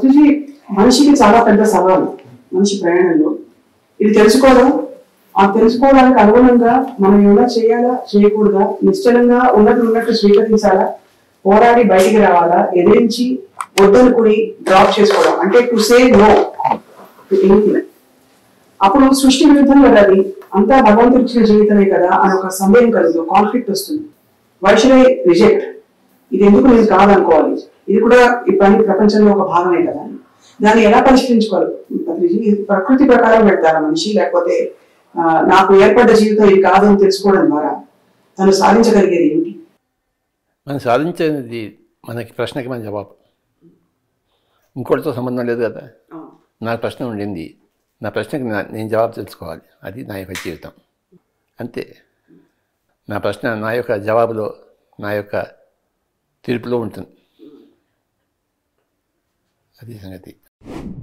పృథ్వీజీ మనిషికి చాలా పెద్ద సవాలు మనిషి ప్రయాణంలో ఇది తెలుసుకోవడం ఆ తెలుసుకోవడానికి అనుగుణంగా మనం ఎలా చేయాలా చేయకూడదా నిశ్చలంగా ఉన్నట్టు ఉన్నట్టు స్వీకరించాలా పోరాడి బయటికి రావాలా ఎదిరించి వద్దనుకుని డ్రాప్ చేసుకోవడం అంటే to say no to anything అప్పుడు సృష్టి విరుద్ధం కదా అది అంతా భగవంతుడు ఇచ్చిన జీవితమే కదా అని ఒక సందేహం కలుగుతుంది కాన్ఫ్లిక్ట్ వస్తుంది వైషులై రిజెక్ట్ ఇది ఎందుకు నేను కాదనుకోవాలి ఇది కూడా ఈ పని ప్రపంచంలో ఒక భాగమే కదా అని. దాన్ని ఎలా పరిష్కరించుకోవాలి పత్రిజీ ఇది ప్రకృతి ప్రకారం పెడతారా మనిషి లేకపోతే ఆ, నాకు ఏర్పడ్డ జీవితం ఇది కాదు అని తెలుసుకోవడం ద్వారా తను సాధించగలిగేది ఏమిటి మనం సాధించేది మనకి ప్రశ్నకి మన జవాబు ఇంకోటితో సంబంధం లేదు కదా నాకు ప్రశ్న ఉండింది నా ప్రశ్నకి నా- నేను జవాబు తెలుసుకోవాలి అది నా యొక్క జీవితం అంతే నా ప్రశ్న నా యొక్క జవాబులో నా యొక్క తీర్పులో ఉంటుంది అది సంగతి